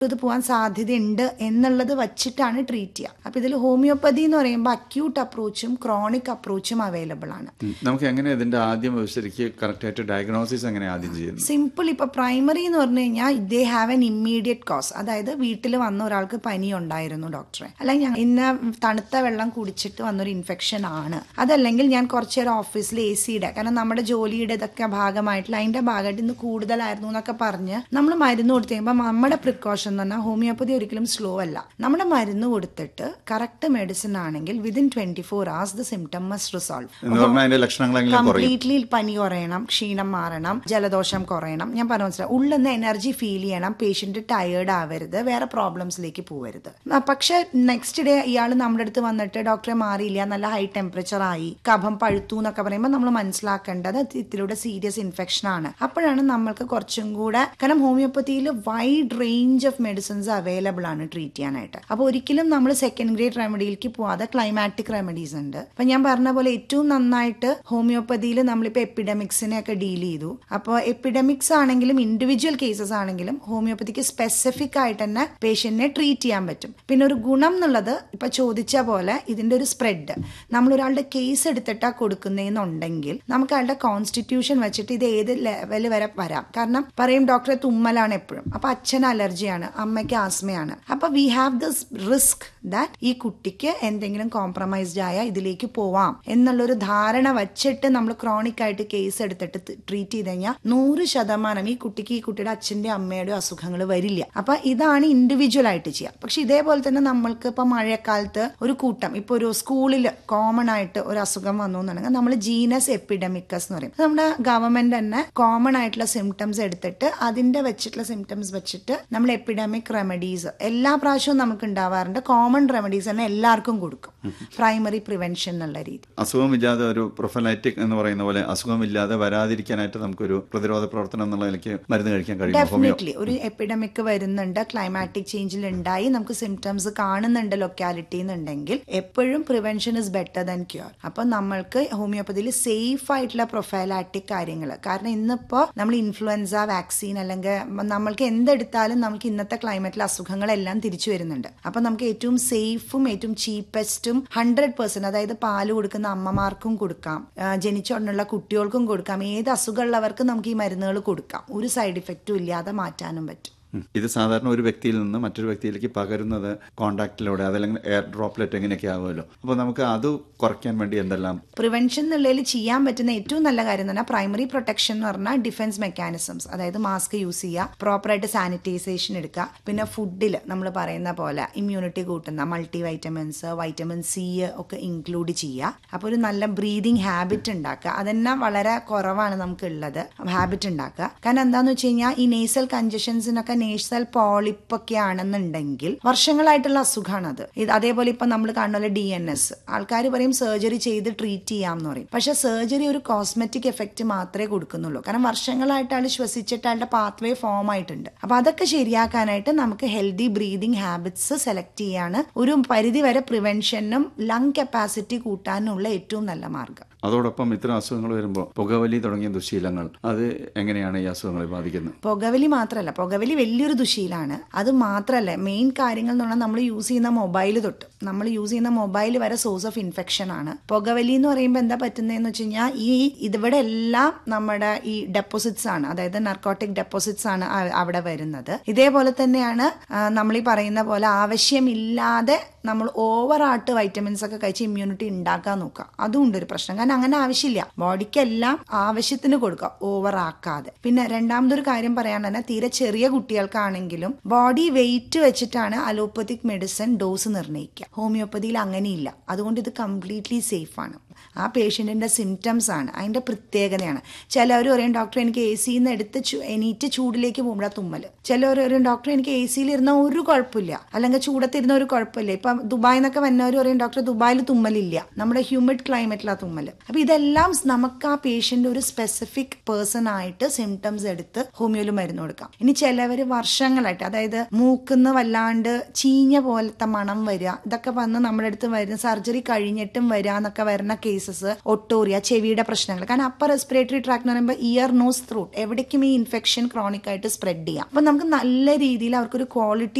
ഇത് പോകാൻ സാധ്യതയുണ്ട് എന്നുള്ളത് വച്ചിട്ടാണ് ട്രീറ്റ് ചെയ്യുക അപ്പൊ ഇതിൽ ഹോമിയോപ്പതി എന്ന് പറയുമ്പോൾ അക്യൂട്ട് അപ്രോച്ചും ക്രോണിക് അപ്രോച്ചും അവൈലബിൾ ആണ് ഉം. നമുക്ക് എങ്ങനെ ഇതിന്റെ ആദ്യം ശരിക്ക് കറക്റ്റ് ആയിട്ട് ഡയഗ്നോസിസ് എങ്ങനെ ആദ്യം ചെയ്യുന്നത് സിമ്പിൾ ഇപ്പൊ പ്രൈമറി എന്ന് പറഞ്ഞു കഴിഞ്ഞാൽ they have an immediate cause അതായത് വീട്ടിൽ വന്ന ഒരാൾക്ക് പനി ഉണ്ടായിരുന്നു ഡോക്ടറെ അല്ലെങ്കിൽ ഞാൻ ഇന്ന തണുത്ത വെള്ളം കുടിച്ചിട്ട് വന്നൊരു ഇൻഫെക്ഷൻ ആണ് അതല്ലെങ്കിൽ ഞാൻ കുറച്ച് നേരം ഓഫീസിൽ എ സിയുടെ കാരണം നമ്മുടെ ജോലിയുടെ ഇതൊക്കെ ഭാഗമായിട്ടുള്ള അതിന്റെ ഭാഗമായിട്ട് ഇന്ന് കൂടുതലായിരുന്നു എന്നൊക്കെ പറഞ്ഞ് നമ്മൾ മരുന്ന് കൊടുത്തു കഴിയുമ്പോൾ നമ്മുടെ പ്രിക്കോഷൻ എന്ന് പറഞ്ഞാൽ ഹോമിയോപ്പതി ഒരിക്കലും സ്ലോ അല്ല നമ്മുടെ മരുന്ന് കൊടുത്തിട്ട് കറക്റ്റ് മെഡിസിൻ ആണെങ്കിൽ within twenty four hours the symptom must resolve എന്ന് പറഞ്ഞാൽ അതിന്റെ ലക്ഷണങ്ങളെങ്കിലും കുറയും കംപ്ലീറ്റ്ലി പനി കുറയണം ക്ഷീണം മാറണം ജലദോഷം കുറയണം ഞാൻ പറഞ്ഞു മനസ്സിലായി ഉള്ളിൽ നിന്ന് എനർജി ഫീൽ ചെയ്യണം പേഷ്യന്റ് ടയേർഡ് ആവരുത് വേറെ പ്രോബ്ലംസിലേക്ക് പോവരുത് ആ, പക്ഷെ നെക്സ്റ്റ് ഡേ ഇയാൾ നമ്മുടെ അടുത്ത് വന്നിട്ട് ഡോക്ടറെ മാറിയില്ല നല്ല ഹൈ ടെമ്പറേച്ചർ ആയി കഫം പഴുത്തു എന്നൊക്കെ പറയുമ്പോൾ നമ്മൾ മനസ്സിലാക്കേണ്ടത് ഇതിലൂടെ സീരിയസ് ഇൻഫെക്ഷൻ ആണ് അപ്പോഴാണ് നമ്മൾക്ക് കുറച്ചും കൂടെ കാരണം ഹോമിയോപ്പതിയിൽ wide range of medicines available ആണ് ട്രീറ്റ് ചെയ്യാനായിട്ട് അപ്പോൾ ഒരിക്കലും നമ്മൾ സെക്കൻഡ് ഗ്രേഡ് റെമഡിയിലേക്ക് പോവാതെ ക്ലൈമാറ്റിക് റെമഡീസ് ഉണ്ട് അപ്പൊ ഞാൻ പറഞ്ഞ പോലെ ഏറ്റവും നന്നായിട്ട് ഹോമിയോപ്പതിയിൽ നമ്മളിപ്പോൾ എപ്പിഡമിക്സിനെ ഒക്കെ ഡീൽ ചെയ്തു അപ്പോൾ എപ്പിഡമിക്സ് ആണെങ്കിലും ഇൻഡിവിജ്വൽ കേസസ് ആണെങ്കിലും ഹോമിയോപ്പതിക്ക് സ്പെസിഫിക് ആയിട്ട് തന്നെ പേഷ്യന്റിനെ ട്രീറ്റ് ചെയ്യാൻ പറ്റും പിന്നെ ഒരു ഗുണം എന്നുള്ളത് ഇപ്പൊ ചോദിച്ച പോലെ ഇതിന്റെ ഒരു സ്പ്രെഡ് നമ്മൾ ഒരാളുടെ കേസ് എടുത്തിട്ടാ കൊടുക്കുന്നതെന്നുണ്ടെങ്കിൽ നമുക്ക് അയാളുടെ കോൺസ്റ്റിറ്റ്യൂഷൻ വെച്ചിട്ട് ഇത് ഏത് ലെവൽ വരെ വരാം കാരണം പറയും ഡോക്ടറെ തുമ്മലാണ് എപ്പോഴും അപ്പൊ അച്ഛന് അലർജിയാണ് അമ്മയ്ക്ക് ആസ്മയാണ് അപ്പൊ we have this risk that ഈ കുട്ടിക്ക് എന്തെങ്കിലും കോംപ്രമൈസ്ഡ് ആയ ഇതിലേക്ക് പോവാം എന്നുള്ളൊരു ധാരണ വച്ചിട്ട് നമ്മൾ ക്രോണിക് ആയിട്ട് കേസ് എടുത്തിട്ട് ട്രീറ്റ് ചെയ്ത് കഴിഞ്ഞാൽ നൂറ് ശതമാനം ഈ കുട്ടിക്ക് ഈ കുട്ടിയുടെ അച്ഛന്റെ അമ്മയുടെ അസുഖങ്ങൾ വരില്ല അപ്പൊ ഇതാണ് ഇൻഡിവിജ്വൽ ആയിട്ട് ചെയ്യുക പക്ഷെ ഇതേപോലെ തന്നെ നമ്മൾക്ക് ഇപ്പൊ മഴക്കാലത്ത് ഒരു കൂട്ടം ഇപ്പൊ ഒരു സ്കൂളിൽ കോമൺ ആയിട്ട് ഒരു അസുഖം വന്നു എന്നുണ്ടെങ്കിൽ നമ്മൾ ജീനസ് എപ്പിഡമിക്കസ് എന്ന് പറയും നമ്മുടെ ഗവൺമെന്റ് തന്നെ കോമൺ ആയിട്ടുള്ള സിംറ്റംസ് എടുത്തിട്ട് അതിന്റെ വെച്ചിട്ടുള്ള സിംറ്റംസ് വെച്ചിട്ട് നമ്മൾ എപ്പിഡമിക് റെമഡീസ് എല്ലാ പ്രാവശ്യവും നമുക്ക് ഉണ്ടാവാറുണ്ട് കോമൺ റെമഡീസ് തന്നെ എല്ലാവർക്കും കൊടുക്കും പ്രൈമറി പ്രിവെൻഷൻ എന്നുള്ള രീതി അസുഖമില്ലാതെ ഒരു പ്രൊഫലൈറ്റിക് എന്ന് പറയുന്ന പോലെ അസുഖമില്ലാതെ വരാതിരിക്കാനായിട്ട് നമുക്കൊരു പ്രതിരോധ പ്രവർത്തനം എന്നുള്ള നിലയ്ക്ക് മരുന്ന് കഴിക്കാൻ കഴിയും ഹോമിയോ ഡെഫിനറ്റ്ലി ഒരു എപ്പിഡമിക് വരുന്നുണ്ട് ക്ലൈമാറ്റിക് ചേഞ്ചിൽ ഉണ്ടായി നമുക്ക് സിംറ്റംസ് കാണുന്നുണ്ട് ലൊക്കാലിറ്റി എന്നുണ്ടെങ്കിൽ എപ്പോഴും prevention is better than cure അപ്പൊ നമ്മൾക്ക് ഹോമിയോപ്പതിയിൽ സേഫ് ആയിട്ടുള്ള പ്രൊഫൈലാറ്റിക് കാര്യങ്ങൾ കാരണം ഇന്നിപ്പോ നമ്മൾ ഇൻഫ്ലുവൻസ വാക്സിൻ അല്ലെങ്കിൽ നമ്മൾക്ക് എന്തെടുത്താലും നമുക്ക് ഇന്നത്തെ ക്ലൈമറ്റിൽ അസുഖങ്ങളെല്ലാം തിരിച്ചു വരുന്നുണ്ട് അപ്പൊ നമുക്ക് ഏറ്റവും സേഫും ഏറ്റവും ചീപ്പസ്റ്റും ഹൺഡ്രഡ് പെർസെന്റ് അതായത് പാല് കൊടുക്കുന്ന അമ്മമാർക്കും കൊടുക്കാം ആ, ജനിച്ച ഉടനെയുള്ള കുട്ടികൾക്കും കൊടുക്കാം ഏത് അസുഖമുള്ളവർക്കും നമുക്ക് ഈ മരുന്നുകൾ കൊടുക്കാം ഒരു സൈഡ് ഇഫക്റ്റും ഇല്ലാതെ മാറ്റാനും പറ്റും ഉം. ഇത് സാധാരണ ഒരു വ്യക്തിയിൽ നിന്ന് മറ്റൊരു വ്യക്തിയിലേക്ക് പകരുന്നത് കോണ്ടാക്റ്റിലൂടെ അതല്ലെങ്കിൽ എയർ ഡ്രോപ്ലെറ്റ് എങ്ങനെയൊക്കെ ആവുമല്ലോ അപ്പോൾ നമുക്ക് അത് കുറയ്ക്കാൻ വേണ്ടി എന്തെല്ലാം പ്രിവെൻഷൻ എന്നുള്ളതിൽ ചെയ്യാൻ പറ്റുന്ന ഏറ്റവും നല്ല കാര്യം എന്ന് പറഞ്ഞാൽ പ്രൈമറി പ്രൊട്ടക്ഷൻ എന്ന് പറഞ്ഞാൽ ഡിഫൻസ് മെക്കാനിസംസ് അതായത് മാസ്ക് യൂസ് ചെയ്യുക പ്രോപ്പറായിട്ട് സാനിറ്റൈസേഷൻ എടുക്കുക പിന്നെ ഫുഡിൽ നമ്മൾ പറയുന്ന പോലെ ഇമ്മ്യൂണിറ്റി കൂട്ടുന്ന മൾട്ടി വൈറ്റമിൻസ് വൈറ്റമിൻ സി ഒക്കെ ഇൻക്ലൂഡ് ചെയ്യുക അപ്പോൾ ഒരു നല്ല ബ്രീതിങ് ഹാബിറ്റ് ഉണ്ടാക്കുക അതന്നെ വളരെ കുറവാണ് നമുക്ക് ഉള്ളത് ഹാബിറ്റ് ഉണ്ടാക്കുക കാരണം എന്താന്ന് വെച്ച് കഴിഞ്ഞാൽ ഈ നേസൽ കഞ്ചഷൻസിനൊക്കെ നേസൽ പോളിപ്പ് ഒക്കെ ആണെന്നുണ്ടെങ്കിൽ വർഷങ്ങളായിട്ടുള്ള അസുഖമാണ് അത് ഇത് അതേപോലെ ഇപ്പൊ നമ്മൾ കാണുന്ന ഡി എൻ എസ് ആൾക്കാർ പറയും സർജറി ചെയ്ത് ട്രീറ്റ് ചെയ്യാം എന്ന് പറയും പക്ഷെ സർജറി ഒരു കോസ്മെറ്റിക് എഫക്റ്റ് മാത്രമേ കൊടുക്കുന്നുള്ളൂ കാരണം വർഷങ്ങളായിട്ട് ആൾ ശ്വസിച്ചിട്ട് ആളുടെ പാത്വേ ഫോം ആയിട്ടുണ്ട് അപ്പൊ അതൊക്കെ ശരിയാക്കാനായിട്ട് നമുക്ക് ഹെൽത്തി ബ്രീതിങ് ഹാബിറ്റ്സ് സെലക്ട് ചെയ്യാണ് ഒരു പരിധി വരെ പ്രിവെൻഷനും ലങ് കപ്പാസിറ്റി കൂട്ടാനുള്ള ഏറ്റവും നല്ല മാർഗം അതോടൊപ്പം ഇത്തരം അസുഖങ്ങൾ വരുമ്പോൾ പുകവലി തുടങ്ങിയ ദുശീലങ്ങൾ അത് എങ്ങനെയാണ് ഈ അസുഖങ്ങളെ ബാധിക്കുന്നത് പുകവലി മാത്രമല്ല പുകവലി വലിയൊരു ദുശീലാണ് അത് മാത്രമല്ല മെയിൻ കാര്യങ്ങൾ എന്ന് പറഞ്ഞാൽ നമ്മൾ യൂസ് ചെയ്യുന്ന മൊബൈൽ തൊട്ട് നമ്മൾ യൂസ് ചെയ്യുന്ന മൊബൈൽ വരെ സോഴ്സ് ഓഫ് ഇൻഫെക്ഷൻ ആണ് പുകവലി എന്ന് പറയുമ്പോൾ എന്താ പറ്റുന്നതെന്ന് വെച്ച് കഴിഞ്ഞാൽ ഈ ഇതിവിടെ എല്ലാം നമ്മുടെ ഈ ഡെപ്പോസിറ്റ്സ് ആണ് അതായത് നർക്കോട്ടിക് ഡെപ്പോസിറ്റ്സ് ആണ് അ- അവിടെ വരുന്നത് ഇതേപോലെ തന്നെയാണ് നമ്മൾ ഈ പറയുന്ന പോലെ ആവശ്യമില്ലാതെ നമ്മൾ ഓവർ ആയിട്ട് വൈറ്റമിൻസ് ഒക്കെ കഴിച്ച് ഇമ്മ്യൂണിറ്റി ഉണ്ടാക്കാൻ നോക്കുക അതും ഉണ്ട് ഒരു പ്രശ്നം കാരണം അങ്ങനെ ആവശ്യമില്ല ബോഡിക്കെല്ലാം ആവശ്യത്തിന് കൊടുക്കുക ഓവർ ആക്കാതെ പിന്നെ രണ്ടാമതൊരു കാര്യം പറയാൻ തന്നെ തീരെ ചെറിയ കുട്ടികൾക്കാണെങ്കിലും ബോഡി വെയിറ്റ് വെച്ചിട്ടാണ് അലോപ്പത്തിക് മെഡിസിൻ ഡോസ് നിർണ്ണയിക്കുക ഹോമിയോപ്പതിയിൽ അങ്ങനെയില്ല അതുകൊണ്ട് ഇത് കംപ്ലീറ്റ്ലി സേഫ് ആണ് ആ പേഷ്യന്റിന്റെ സിംറ്റംസ് ആണ് അതിന്റെ പ്രത്യേകതയാണ് ചിലവർ പറയും ഡോക്ടർ എനിക്ക് എ സിന്ന് എടുത്ത് ചു- എണീറ്റ് ചൂടിലേക്ക് പോകുമ്പോഴാണ് തുമ്മല് ചിലവർ പറയും ഡോക്ടർ എനിക്ക് എ സിയിൽ ഇരുന്ന ഒരു കുഴപ്പമില്ല അല്ലെങ്കിൽ ചൂടത്തിരുന്ന ഒരു കുഴപ്പമില്ല ഇപ്പം ദുബായിൽ നിന്നൊക്കെ വന്നവർ പറയും ഡോക്ടർ ദുബായിൽ തുമ്മലില്ല നമ്മുടെ ഹ്യൂമിഡ് ക്ലൈമറ്റിലാണ് തുമ്മല് അപ്പൊ ഇതെല്ലാം നമുക്ക് ആ പേഷ്യന്റ് ഒരു സ്പെസിഫിക് പേഴ്സൺ ആയിട്ട് സിംറ്റംസ് എടുത്ത് ഹോമിയോയിൽ മരുന്ന് കൊടുക്കാം ഇനി ചിലവർ വർഷങ്ങളായിട്ട് അതായത് മൂക്കുന്ന് വല്ലാണ്ട് ചീഞ്ഞ പോലത്തെ മണം വരിക ഇതൊക്കെ വന്ന് നമ്മുടെ അടുത്ത് വരുന്ന സർജറി കഴിഞ്ഞിട്ടും വരിക എന്നൊക്കെ വരുന്ന കേസസ് ഒട്ടോറിയ ചെവിയുടെ പ്രശ്നങ്ങൾ കാരണം അപ്പർ റെസ്പിറേറ്ററി ട്രാക്ക് എന്ന് പറയുമ്പോൾ ഇയർ നോസ് ത്രൂട്ട് എവിടേക്കും ഈ ഇൻഫെക്ഷൻ ക്രോണിക് ആയിട്ട് സ്പ്രെഡ് ചെയ്യാം അപ്പൊ നമുക്ക് നല്ല രീതിയിൽ അവർക്കൊരു ക്വാളിറ്റി